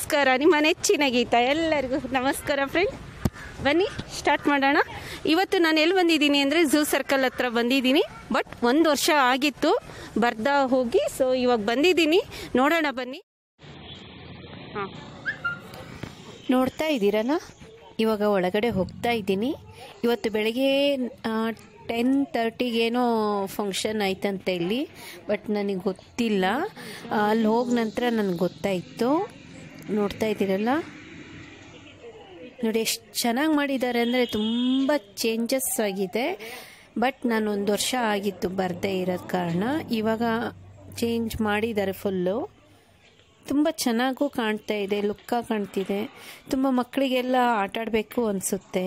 ನಮಸ್ಕಾರ ನಿಮ್ಮ ನೆಚ್ಚಿನ ಗೀತ ಎಲ್ಲರಿಗೂ ನಮಸ್ಕಾರ ಫ್ರೆಂಡ್ ಬನ್ನಿ ಸ್ಟಾರ್ಟ್ ಮಾಡೋಣ ಇವತ್ತು ನಾನು ಎಲ್ಲಿ ಬಂದಿದ್ದೀನಿ ಅಂದರೆ ಝೂ ಸರ್ಕಲ್ ಹತ್ರ ಬಂದಿದ್ದೀನಿ ಬಟ್ ಒಂದು ವರ್ಷ ಆಗಿತ್ತು ಬರ್ದಾ ಹೋಗಿ ಸೊ ಇವಾಗ ಬಂದಿದ್ದೀನಿ ನೋಡೋಣ ಬನ್ನಿ ಹಾಂ ನೋಡ್ತಾ ಇದ್ದೀರಲ್ಲ ಇವಾಗ ಒಳಗಡೆ ಹೋಗ್ತಾ ಇದ್ದೀನಿ ಇವತ್ತು ಬೆಳಗ್ಗೆ ಟೆನ್ ತರ್ಟಿಗೇನೋ ಫಂಕ್ಷನ್ ಆಯ್ತಂತೆ ಇಲ್ಲಿ ಬಟ್ ನನಗೆ ಗೊತ್ತಿಲ್ಲ ಆ, ಅಲ್ಲಿ ಹೋದ ನಂತರ ನನಗೆ ಗೊತ್ತಾಯಿತು ನೋಡ್ತಾ ಇದ್ದೀರಲ್ಲ ನೋಡಿ ಎಷ್ಟು ಚೆನ್ನಾಗಿ ಮಾಡಿದ್ದಾರೆ ಅಂದರೆ ತುಂಬ ಚೇಂಜಸ್ ಆಗಿದೆ ಬಟ್ ನಾನು ಒಂದು ವರ್ಷ ಆಗಿತ್ತು ಬರದೇ ಇರೋದ ಕಾರಣ ಇವಾಗ ಚೇಂಜ್ ಮಾಡಿದ್ದಾರೆ ಫುಲ್ಲು ತುಂಬ ಚೆನ್ನಾಗೂ ಕಾಣ್ತಾ ಇದೆ ಲುಕ್ಕಾಗಿ ಕಾಣ್ತಿದೆ ತುಂಬ ಮಕ್ಕಳಿಗೆಲ್ಲ ಆಟ ಆಡಬೇಕು ಅನಿಸುತ್ತೆ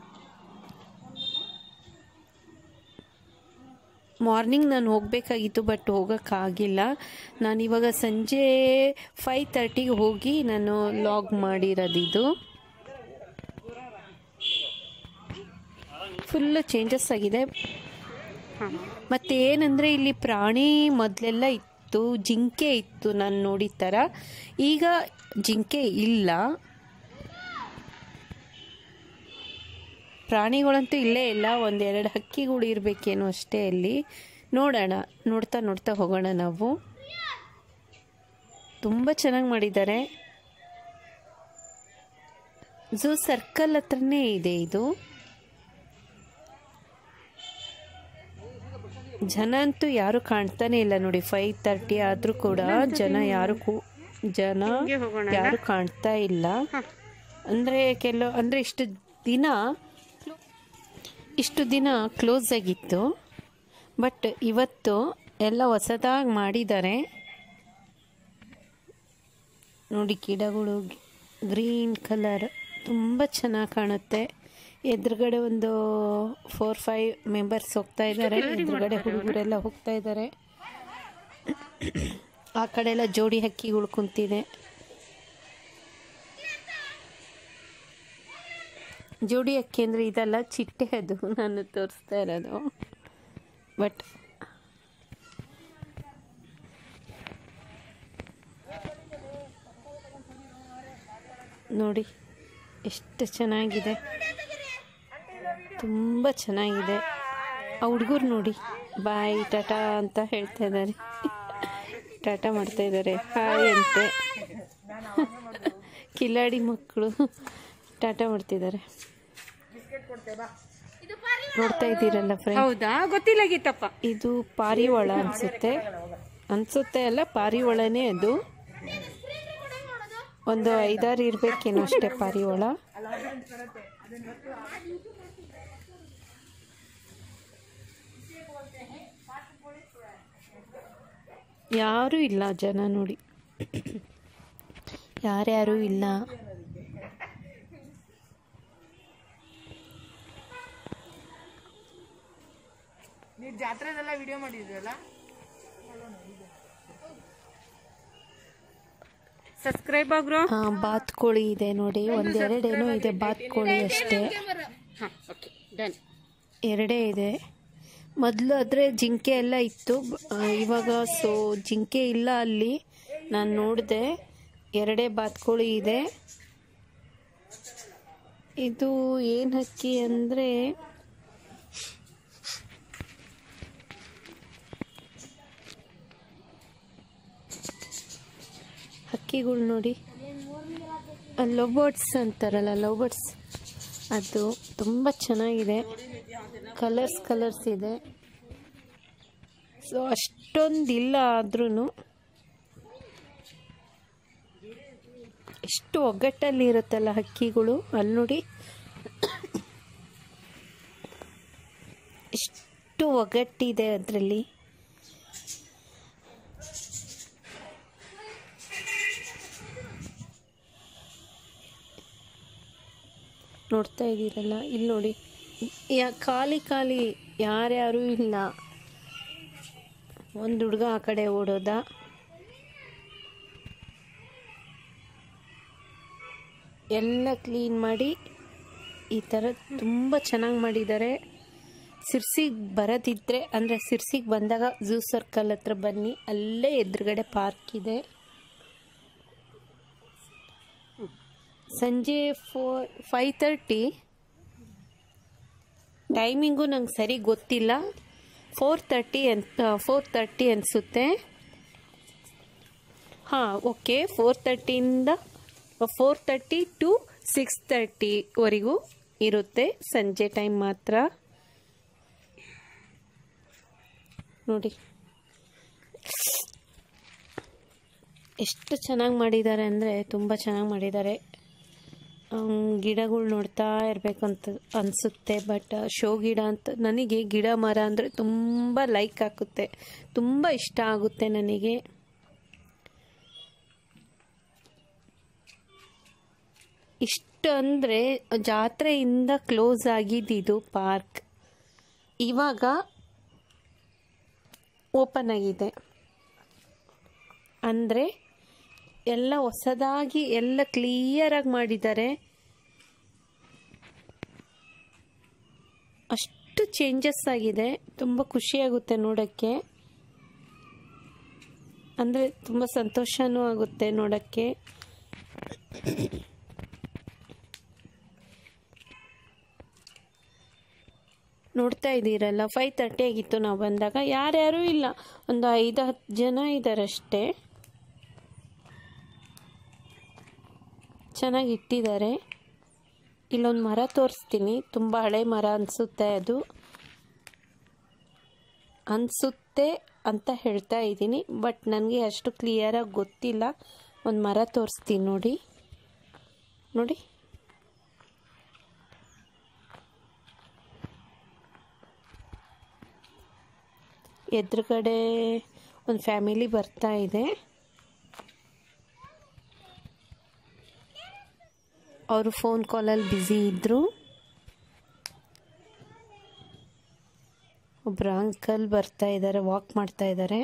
ಮಾರ್ನಿಂಗ್ ನಾನು ಹೋಗಬೇಕಾಗಿತ್ತು ಬಟ್ ಹೋಗೋಕ್ಕಾಗಿಲ್ಲ ನಾನು ಇವಾಗ ಸಂಜೆ ಫೈವ್ ತರ್ಟಿಗೆ ಹೋಗಿ ನಾನು ಲಾಗ್ ಮಾಡಿರೋದಿದು ಫುಲ್ಲು ಚೇಂಜಸ್ ಆಗಿದೆ ಮತ್ತು ಏನಂದರೆ ಇಲ್ಲಿ ಪ್ರಾಣಿ ಮೊದಲೆಲ್ಲ ಇತ್ತು ಜಿಂಕೆ ಇತ್ತು ನಾನು ನೋಡಿದ ಥರ ಈಗ ಜಿಂಕೆ ಇಲ್ಲ ಪ್ರಾಣಿಗಳಂತೂ ಇಲ್ಲೇ ಇಲ್ಲ ಒಂದೆರಡು ಹಕ್ಕಿಗಳು ಇರಬೇಕೇನೋ ಅಷ್ಟೇ ಅಲ್ಲಿ ನೋಡೋಣ ನೋಡ್ತಾ ನೋಡ್ತಾ ಹೋಗೋಣ ನಾವು ತುಂಬ ಚೆನ್ನಾಗಿ ಮಾಡಿದ್ದಾರೆ ಝೂ ಸರ್ಕಲ್ ಹತ್ರನೇ ಇದೆ ಇದು ಜನ ಅಂತೂ ಯಾರು ಕಾಣ್ತಾನೆ ಇಲ್ಲ ನೋಡಿ ಫೈವ್ ತರ್ಟಿ ಆದರೂ ಕೂಡ ಜನ ಯಾರು ಕೂ- ಜನ ಹಿಂಗೆ ಹೋಗೋಣ ಯಾರು ಕಾಣ್ತಾ ಇಲ್ಲ ಅಂದರೆ ಕೆಲವು ಅಂದರೆ ಇಷ್ಟು ದಿನ ಇಷ್ಟು ದಿನ ಕ್ಲೋಸ್ ಆಗಿತ್ತು ಬಟ್ ಇವತ್ತು ಎಲ್ಲ ಹೊಸದಾಗಿ ಮಾಡಿದ್ದಾರೆ ನೋಡಿ ಗಿಡಗಳು ಗ್ರೀನ್ ಕಲರ್ ತುಂಬ ಚೆನ್ನಾಗಿ ಕಾಣುತ್ತೆ ಎದುರುಗಡೆ ಒಂದು ಫೋರ್ ಫೈವ್ ಮೆಂಬರ್ಸ್ ಹೋಗ್ತಾ ಇದ್ದಾರೆ ಎದುರುಗಡೆ ಹುಡುಗರೆಲ್ಲ ಹೋಗ್ತಾ ಇದ್ದಾರೆ ಆ ಕಡೆ ಎಲ್ಲ ಜೋಡಿ ಹಕ್ಕಿಗಳು ಕುಂತಿದೆ ಜೋಡಿ ಅಕ್ಕಿ ಅಂದರೆ ಇದೆಲ್ಲ ಚಿಟ್ಟೆ ಅದು ನಾನು ತೋರಿಸ್ತಾ ಇರೋದು ಬಟ್ ನೋಡಿ ಎಷ್ಟು ಚೆನ್ನಾಗಿದೆ ತುಂಬ ಚೆನ್ನಾಗಿದೆ ಆ ಹುಡುಗರು ನೋಡಿ ಬಾಯ್ ಟಾಟಾ ಅಂತ ಹೇಳ್ತಾ ಇದ್ದಾರೆ ಟಾಟಾ ಮಾಡ್ತಾ ಇದ್ದಾರೆ ಹಾಯ್ ಅಂತೆ ಕಿಲಾಡಿ ಮಕ್ಕಳು ಟಾಟಾ ಮಾಡ್ತಿದ್ದಾರೆ ನೋಡ್ತಾ ಇದ್ದೀರಲ್ಲ ಫ್ರೆಂಡ್ ಹೌದಾ ಗೊತ್ತಿಲ್ಲ ಗೀತಪ್ಪ ಇದು ಪಾರಿವಾಳ ಅನ್ಸುತ್ತೆ ಅನ್ಸುತ್ತೆ ಅಲ್ಲ ಪಾರಿವಾಳನೇ ಅದು ಒಂದು ಐದಾರು ಇರ್ಬೇಕೇನೋ ಅಷ್ಟೇ ಪಾರಿವಾಳ ಯಾರೂ ಇಲ್ಲ ಜನ ನೋಡಿ ಯಾರ್ಯಾರೂ ಇಲ್ಲ ಸಬ್ಸ್ಕ್ರೈಬ್ ಆಗ್ರೋ ಆ, ಬಾತ್ಕೋಳಿ ಇದೆ ನೋಡಿ ಒಂದೆರಡೇನೋ ಇದೆ ಬಾತ್ಕೋಳಿ ಅಷ್ಟೇ ಹಾಂ ಓಕೆ ಡನ್ ಎರಡೇ ಇದೆ ಮೊದಲು ಆದರೆ ಜಿಂಕೆ ಎಲ್ಲ ಇತ್ತು ಬ- ಆ, ಇವಾಗ ಸೊ ಜಿಂಕೆ ಇಲ್ಲ ಅಲ್ಲಿ ನಾನು ನೋಡಿದೆ ಎರಡೇ ಬಾತ್ಕೋಳಿ ಇದೆ ಇದು ಏನು ಹಕ್ಕಿ ಅಂದರೆ ಹಕ್ಕಿಗಳು ನೋಡಿ ಲವ್ ಬರ್ಡ್ಸ್ ಅಂತಾರಲ್ಲ ಲವ್ ಬರ್ಡ್ಸ್ ಅದು ತುಂಬ ಚೆನ್ನಾಗಿದೆ ಕಲರ್ಸ್ ಕಲರ್ಸ್ ಇದೆ ಸೊ ಅಷ್ಟೊಂದಿಲ್ಲ ಆದ್ರೂ ಎಷ್ಟು ಒಗ್ಗಟ್ಟಲ್ಲಿ ಇರುತ್ತಲ್ಲ ಹಕ್ಕಿಗಳು ಅಲ್ಲಿ ನೋಡಿ ಎಷ್ಟು ಒಗ್ಗಟ್ಟಿದೆ ಅದರಲ್ಲಿ ನೋಡ್ತಾ ಇದ್ದೀರಲ್ಲ ಇಲ್ಲಿ ನೋಡಿ ಯಾ ಖಾಲಿ ಖಾಲಿ ಯಾರ್ಯಾರೂ ಇಲ್ಲ ಒಂದು ಹುಡುಗ ಆ ಕಡೆ ಓಡೋದ ಎಲ್ಲ ಕ್ಲೀನ್ ಮಾಡಿ ಈ ಥರ ತುಂಬ ಚೆನ್ನಾಗಿ ಮಾಡಿದ್ದಾರೆ ಸಿರ್ಸಿಗೆ ಬರೋದಿದ್ರೆ ಅಂದರೆ ಸಿರ್ಸಿಗೆ ಬಂದಾಗ ಝೂ ಸರ್ಕಲ್ ಹತ್ರ ಬನ್ನಿ ಅಲ್ಲೇ ಎದುರುಗಡೆ ಪಾರ್ಕ್ ಇದೆ ಸಂಜೆ ಫೋರ್ ಫೈವ್ ತರ್ಟಿ ಟೈಮಿಂಗು ನಂಗೆ ಸರಿ ಗೊತ್ತಿಲ್ಲ ಫೋರ್ ತರ್ಟಿ ಅಂತ ಫೋರ್ ತರ್ಟಿ ಅನಿಸುತ್ತೆ ಹಾಂ ಓಕೆ ಫೋರ್ ತರ್ಟಿಯಿಂದ ಫೋರ್ ತರ್ಟಿ ಟು ಸಿಕ್ಸ್ ತರ್ಟಿವರೆಗೂ ಇರುತ್ತೆ ಸಂಜೆ ಟೈಮ್ ಮಾತ್ರ ನೋಡಿ ಎಷ್ಟು ಚೆನ್ನಾಗಿ ಮಾಡಿದ್ದಾರೆ ಅಂದರೆ ತುಂಬ ಚೆನ್ನಾಗಿ ಮಾಡಿದ್ದಾರೆ ಗಿಡಗಳು ನೋಡ್ತಾ ಇರಬೇಕಂತ ಅನಿಸುತ್ತೆ ಬಟ್ ಶೋ ಗಿಡ ಅಂತ ನನಗೆ ಗಿಡ ಮರ ಅಂದರೆ ತುಂಬ ಲೈಕ್ ಆಗುತ್ತೆ ತುಂಬ ಇಷ್ಟ ಆಗುತ್ತೆ ನನಗೆ ಇಷ್ಟು ಅಂದರೆ ಜಾತ್ರೆಯಿಂದ ಕ್ಲೋಸ್ ಆಗಿದ್ದಿದ್ದು ಪಾರ್ಕ್ ಇವಾಗ ಓಪನ್ ಆಗಿದೆ ಅಂದರೆ ಎಲ್ಲ ಹೊಸದಾಗಿ ಎಲ್ಲ ಕ್ಲಿಯರಾಗಿ ಮಾಡಿದ್ದಾರೆ ಅಷ್ಟು ಚೇಂಜಸ್ ಆಗಿದೆ ತುಂಬ ಖುಷಿಯಾಗುತ್ತೆ ನೋಡೋಕ್ಕೆ ಅಂದರೆ ತುಂಬ ಸಂತೋಷನೂ ಆಗುತ್ತೆ ನೋಡೋಕ್ಕೆ ನೋಡ್ತಾ ಇದ್ದೀರಲ್ಲ ಫೈವ್ ತರ್ಟಿ ಆಗಿತ್ತು ನಾವು ಬಂದಾಗ ಯಾರ್ಯಾರೂ ಇಲ್ಲ ಒಂದು ಐದು ಹತ್ತು ಜನ ಇದ್ದಾರೆ ಅಷ್ಟೇ ಚೆನ್ನಾಗಿ ಇಟ್ಟಿದ್ದಾರೆ ಇಲ್ಲೊಂದು ಮರ ತೋರಿಸ್ತೀನಿ ತುಂಬ ಹಳೆ ಮರ ಅನಿಸುತ್ತೆ ಅದು ಅನಿಸುತ್ತೆ ಅಂತ ಹೇಳ್ತಾ ಇದ್ದೀನಿ ಬಟ್ ನನಗೆ ಅಷ್ಟು ಕ್ಲಿಯರಾಗಿ ಗೊತ್ತಿಲ್ಲ ಒಂದು ಮರ ತೋರಿಸ್ತೀನಿ ನೋಡಿ ನೋಡಿ ಎದುರುಗಡೆ ಒಂದು ಫ್ಯಾಮಿಲಿ ಬರ್ತಾ ಇದೆ ಅವರು ಫೋನ್ ಕಾಲಲ್ಲಿ ಬ್ಯುಸಿ ಇದ್ದರು ಒಬ್ಬರು ಅಂಕಲ್ ಬರ್ತಾ ಇದ್ದಾರೆ ವಾಕ್ ಮಾಡ್ತಾ ಇದ್ದಾರೆ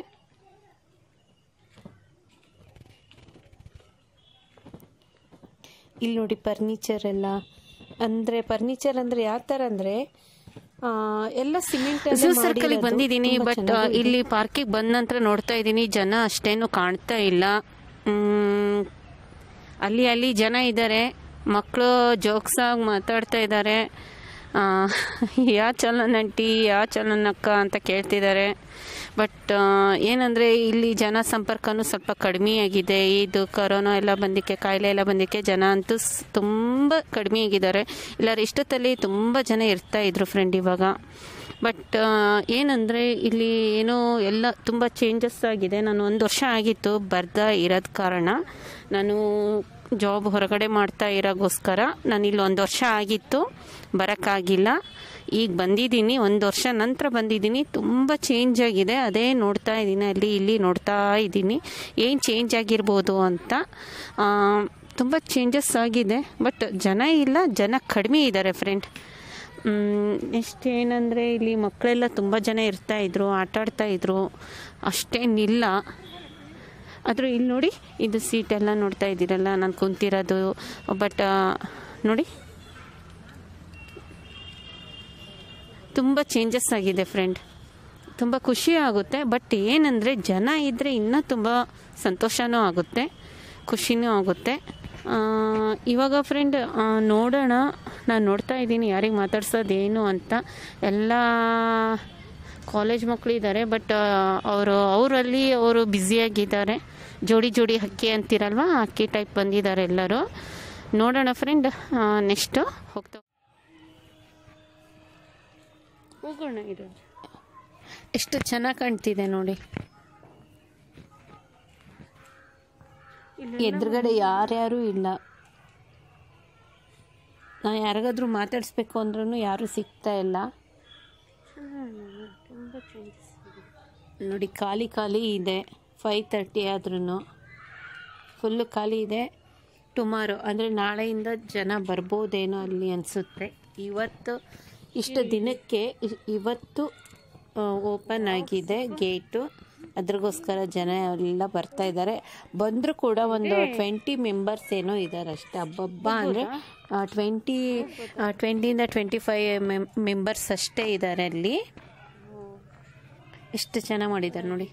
ಇಲ್ಲಿ ನೋಡಿ ಫರ್ನಿಚರ್ ಎಲ್ಲ ಅಂದರೆ ಫರ್ನಿಚರ್ ಅಂದರೆ ಯಾವ ಥರ ಅಂದರೆ ಎಲ್ಲ ಸಿಮೆಂಟ್ ಝೂ ಸರ್ಕಲ್ ಬಂದಿದ್ದೀನಿ ಬಟ್ ಇಲ್ಲಿ ಪಾರ್ಕಿಗೆ ಬಂದ ನಂತರ ನೋಡ್ತಾ ಇದ್ದೀನಿ ಜನ ಅಷ್ಟೇನು ಕಾಣ್ತಾ ಇಲ್ಲ ಮ್, ಅಲ್ಲಿ ಅಲ್ಲಿ ಜನ ಇದ್ದಾರೆ ಮಕ್ಕಳು ಜೋಕ್ಸಾಗಿ ಮಾತಾಡ್ತಾ ಇದ್ದಾರೆ ಯಾ ಚಲನ್ ಆಂಟಿ ಯಾ ಚಲನ್ ಅಕ್ಕ ಅಂತ ಕೇಳ್ತಿದ್ದಾರೆ ಬಟ್ ಏನಂದರೆ ಇಲ್ಲಿ ಜನ ಸಂಪರ್ಕನೂ ಸ್ವಲ್ಪ ಕಡಿಮೆಯಾಗಿದೆ ಇದು ಕೊರೋನಾ ಎಲ್ಲ ಬಂದಿಕ್ಕೆ ಕಾಯಿಲೆ ಎಲ್ಲ ಬಂದಿಕ್ಕೆ ಜನ ಅಂತೂ ಸ್- ತುಂಬ ಕಡಿಮೆಯಾಗಿದ್ದಾರೆ ಇಲ್ಲಾರ ಇಷ್ಟೊತ್ತಲ್ಲಿ ತುಂಬ ಜನ ಇರ್ತಾ ಇದ್ರು ಫ್ರೆಂಡ್ ಇವಾಗ ಬಟ್ ಏನಂದರೆ ಇಲ್ಲಿ ಏನೋ ಎಲ್ಲ ತುಂಬ ಚೇಂಜಸ್ ಆಗಿದೆ ನಾನು ಒಂದು ವರ್ಷ ಆಗಿತ್ತು ಬರ್ದ ಇರೋದ ಕಾರಣ ನಾನು ಜಾಬ್ ಹೊರಗಡೆ ಮಾಡ್ತಾ ಇರೋಗೋಸ್ಕರ ನಾನು ಇಲ್ಲಿ ಒಂದು ವರ್ಷ ಆಗಿತ್ತು ಬರೋಕ್ಕಾಗಿಲ್ಲ ಈಗ ಬಂದಿದ್ದೀನಿ ಒಂದು ವರ್ಷ ನಂತರ ಬಂದಿದ್ದೀನಿ ತುಂಬ ಚೇಂಜ್ ಆಗಿದೆ ಅದೇ ನೋಡ್ತಾ ಇದ್ದೀನಿ ಅಲ್ಲಿ ಇಲ್ಲಿ ನೋಡ್ತಾ ಇದ್ದೀನಿ ಏನು ಚೇಂಜ್ ಆಗಿರ್ಬೋದು ಅಂತ ಆ, ತುಂಬ ಚೇಂಜಸ್ ಆಗಿದೆ ಬಟ್ ಜನ ಇಲ್ಲ ಜನ ಕಡಿಮೆ ಇದ್ದಾರೆ ಫ್ರೆಂಡ್ ನೆಕ್ಸ್ಟ್ ಏನಂದರೆ ಇಲ್ಲಿ ಮಕ್ಕಳೆಲ್ಲ ತುಂಬ ಜನ ಇರ್ತಾ ಇದ್ರು ಆಟ ಆಡ್ತಾ ಇದ್ರು ಅಷ್ಟೇನಿಲ್ಲ ಆದರೂ ಇಲ್ಲಿ ನೋಡಿ ಇದು ಸೀಟೆಲ್ಲ ನೋಡ್ತಾ ಇದ್ದೀರಲ್ಲ ನಾನು ಕುಂತಿರೋದು ಬಟ್ ನೋಡಿ ತುಂಬ ಚೇಂಜಸ್ ಆಗಿದೆ ಫ್ರೆಂಡ್ ತುಂಬ ಖುಷಿ ಆಗುತ್ತೆ ಬಟ್ ಏನಂದರೆ ಜನ ಇದ್ದರೆ ಇನ್ನೂ ತುಂಬ ಸಂತೋಷನೂ ಆಗುತ್ತೆ ಖುಷಿನೂ ಆಗುತ್ತೆ ಆ, ಇವಾಗ ಫ್ರೆಂಡ್ ನೋಡೋಣ ನಾನು ನೋಡ್ತಾ ಇದ್ದೀನಿ ಯಾರಿಗೆ ಮಾತಾಡ್ಸೋದೇನು ಅಂತ ಎಲ್ಲ ಕಾಲೇಜ್ ಮಕ್ಕಳು ಇದ್ದಾರೆ ಬಟ್ ಅವರು ಅವರಲ್ಲಿ ಅವರು ಬ್ಯುಸಿಯಾಗಿದ್ದಾರೆ ಜೋಡಿ ಜೋಡಿ ಹಕ್ಕಿ ಅಂತಿರಲ್ವ ಆ ಹಕ್ಕಿ ಟೈಪ್ ಬಂದಿದ್ದಾರೆ ಎಲ್ಲರೂ ನೋಡೋಣ ಫ್ರೆಂಡ್ ನೆಕ್ಸ್ಟು ಹೋಗ್ತಾ ಹೋಗೋಣ ಇದು ಎಷ್ಟು ಚೆನ್ನಾಗಿ ಕಾಣ್ತಿದೆ ನೋಡಿ ಎದುರುಗಡೆ ಯಾರ್ಯಾರೂ ಇಲ್ಲ ನಾನು ಯಾರಿಗಾದ್ರೂ ಮಾತಾಡಿಸ್ಬೇಕು ಅಂದ್ರೂ ಯಾರೂ ಸಿಗ್ತಾ ಇಲ್ಲ ತುಂಬ ಚೇಂಜಸ್ ನೋಡಿ ಖಾಲಿ ಖಾಲಿ ಇದೆ ಫೈವ್ ತರ್ಟಿ ಆದ್ರೂ ಫುಲ್ಲು ಖಾಲಿ ಇದೆ ಟುಮಾರೋ ಅಂದರೆ ನಾಳೆಯಿಂದ ಜನ ಬರ್ಬೋದೇನೋ ಅಲ್ಲಿ ಅನಿಸುತ್ತೆ ಇವತ್ತು ಇಷ್ಟು ದಿನಕ್ಕೆ ಇ- ಇವತ್ತು ಓಪನ್ ಆಗಿದೆ ಗೇಟು ಅದ್ರಗೋಸ್ಕರ ಜನ ಎಲ್ಲ ಬರ್ತಾ ಇದ್ದಾರೆ ಬಂದರೂ ಕೂಡ ಒಂದು ಟ್ವೆಂಟಿ ಮೆಂಬರ್ಸ್ ಏನೋ ಇದ್ದಾರೆ ಅಷ್ಟೇ ಹಬ್ಬಬ್ಬ ಅಂದರೆ ಟ್ವೆಂಟಿ ಟ್ವೆಂಟಿಯಿಂದ ಟ್ವೆಂಟಿ ಫೈವ್ ಮೆಂಬರ್ಸ್ ಅಷ್ಟೇ ಇದ್ದಾರೆ ಅಲ್ಲಿ ಎಷ್ಟು ಚೆನ್ನಾಗಿ ಮಾಡಿದ್ದಾರೆ ನೋಡಿ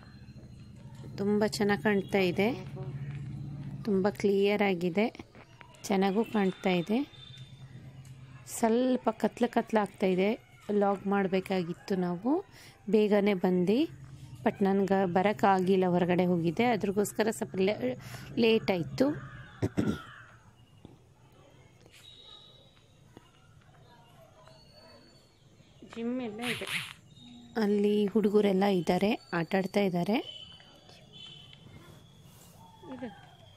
ತುಂಬ ಚೆನ್ನಾಗಿ ಕಾಣ್ತಾ ಇದೆ ತುಂಬ ಕ್ಲಿಯರ್ ಆಗಿದೆ ಚೆನ್ನಾಗೂ ಕಾಣ್ತಾ ಇದೆ ಸ್ವಲ್ಪ ಕತ್ಲ ಕತ್ಲ ಆಗ್ತಾ ಇದೆ ಲಾಗ್ ಮಾಡಬೇಕಾಗಿತ್ತು ನಾವು ಬೇಗನೆ ಬಂದು ಬಟ್ ನನಗೆ ಬರೋಕ್ಕಾಗಿಲ್ಲ ಹೊರಗಡೆ ಹೋಗಿದ್ದೆ ಅದ್ರಗೋಸ್ಕರ ಸ್ವಲ್ಪ ಲೇಟ್ ಆಯಿತು ಜಿಮ್ ಎಲ್ಲ ಇದೆ ಅಲ್ಲಿ ಹುಡುಗರೆಲ್ಲ ಇದ್ದಾರೆ ಆಟ ಆಡ್ತಾ ಇದ್ದಾರೆ ಇದೆ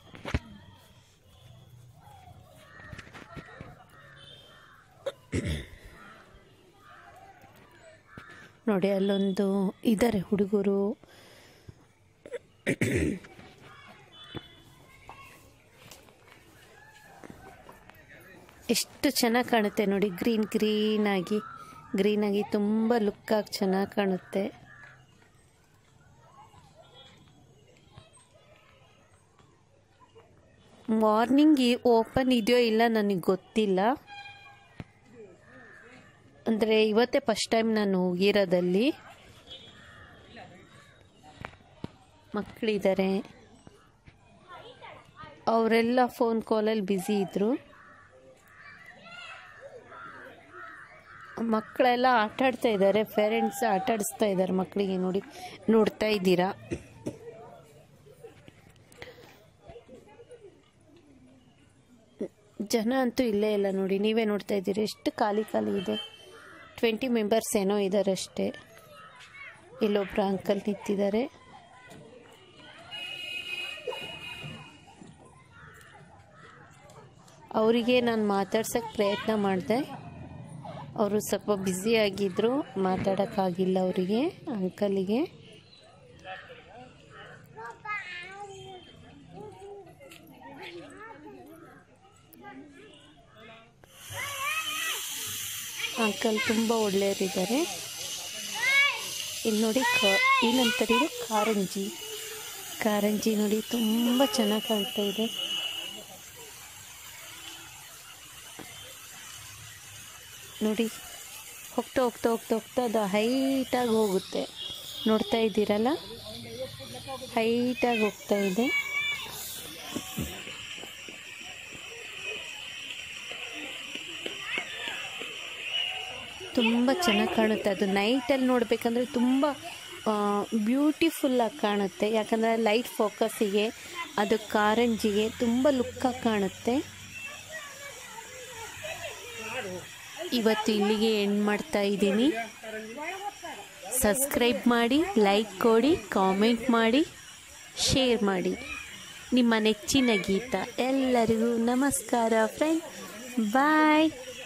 ನೋಡಿ ಅಲ್ಲೊಂದು ಇದ್ದಾರೆ ಹುಡುಗರು ಎಷ್ಟು ಚೆನ್ನಾಗಿ ಕಾಣುತ್ತೆ ನೋಡಿ ಗ್ರೀನ್ ಗ್ರೀನ್ ಆಗಿ ಗ್ರೀನ್ ಆಗಿ ತುಂಬ ಲುಕ್ಕಾಗಿ ಚೆನ್ನಾಗಿ ಕಾಣುತ್ತೆ ಮಾರ್ನಿಂಗ್ ಓಪನ್ ಇದೆಯೋ ಇಲ್ಲ ನನಗೆ ಗೊತ್ತಿಲ್ಲ ಅಂದರೆ ಇವತ್ತೇ ಫಸ್ಟ್ ಟೈಮ್ ನಾನು ಹೋಗಿರೋದಲ್ಲಿ ಮಕ್ಕಳಿದ್ದಾರೆ ಅವರೆಲ್ಲ ಫೋನ್ ಕಾಲಲ್ಲಿ ಬ್ಯುಸಿ ಇದ್ದರು ಮಕ್ಕಳೆಲ್ಲ ಆಟ ಆಡ್ತಾ ಇದ್ದಾರೆ ಪೇರೆಂಟ್ಸ್ ಆಟ ಆಡಿಸ್ತಾ ಇದ್ದಾರೆ ಮಕ್ಕಳಿಗೆ ನೋಡಿ ನೋಡ್ತಾ ಇದ್ದೀರಾ ಜನ ಅಂತೂ ಇಲ್ಲೇ ಇಲ್ಲ ನೋಡಿ ನೀವೇ ನೋಡ್ತಾ ಇದ್ದೀರಿ ಎಷ್ಟು ಖಾಲಿ ಖಾಲಿ ಇದೆ ಟ್ವೆಂಟಿ ಮೆಂಬರ್ಸ್ ಏನೋ ಇದ್ದಾರೆ ಅಷ್ಟೇ ಇಲ್ಲೊಬ್ರು ಅಂಕಲ್ ನಿಂತಿದ್ದಾರೆ ಅವರಿಗೆ ನಾನು ಮಾತಾಡ್ಸೋಕ್ಕೆ ಪ್ರಯತ್ನ ಮಾಡಿದೆ ಅವರು ಸ್ವಲ್ಪ ಬ್ಯುಸಿಯಾಗಿದ್ದರು ಮಾತಾಡೋಕ್ಕಾಗಿಲ್ಲ ಅವರಿಗೆ ಅಂಕಲಿಗೆ ಅಂಕಲ್ ತುಂಬ ಒಳ್ಳೆಯವರಿದ್ದಾರೆ ಇಲ್ಲಿ ನೋಡಿ ಕ ಏನಂತಾರೆ ಇದು ಕಾರಂಜಿ ಕಾರಂಜಿ ನೋಡಿ ತುಂಬ ಚೆನ್ನಾಗಿ ಕಾಣ್ತಾ ಇದೆ ನೋಡಿ ಹೋಗ್ತಾ ಹೋಗ್ತಾ ಹೋಗ್ತಾ ಹೋಗ್ತಾ ಅದು ಹೈಟಾಗಿ ಹೋಗುತ್ತೆ ನೋಡ್ತಾ ಇದ್ದೀರಲ್ಲ ಹೈಟಾಗಿ ಹೋಗ್ತಾ ಇದೆ ತುಂಬ ಚೆನ್ನಾಗಿ ಕಾಣುತ್ತೆ ಅದು ನೈಟಲ್ಲಿ ನೋಡಬೇಕಂದ್ರೆ ತುಂಬ ಬ್ಯೂಟಿಫುಲ್ಲಾಗಿ ಕಾಣುತ್ತೆ ಯಾಕಂದರೆ ಲೈಟ್ ಫೋಕಸ್ಸಿಗೆ ಅದು ಕಾರಂಜಿಗೆ ತುಂಬ ಲುಕ್ಕಾಗಿ ಕಾಣುತ್ತೆ ಇವತ್ತು ಇಲ್ಲಿಗೆ ಎಂಡ್ ಮಾಡ್ತಾ ಇದ್ದೀನಿ ಸಬ್ಸ್ಕ್ರೈಬ್ ಮಾಡಿ ಲೈಕ್ ಕೊಡಿ ಕಾಮೆಂಟ್ ಮಾಡಿ ಶೇರ್ ಮಾಡಿ ನಿಮ್ಮ ನೆಚ್ಚಿನ ಗೀತ ಎಲ್ಲರಿಗೂ ನಮಸ್ಕಾರ ಫ್ರೆಂಡ್ ಬಾಯ್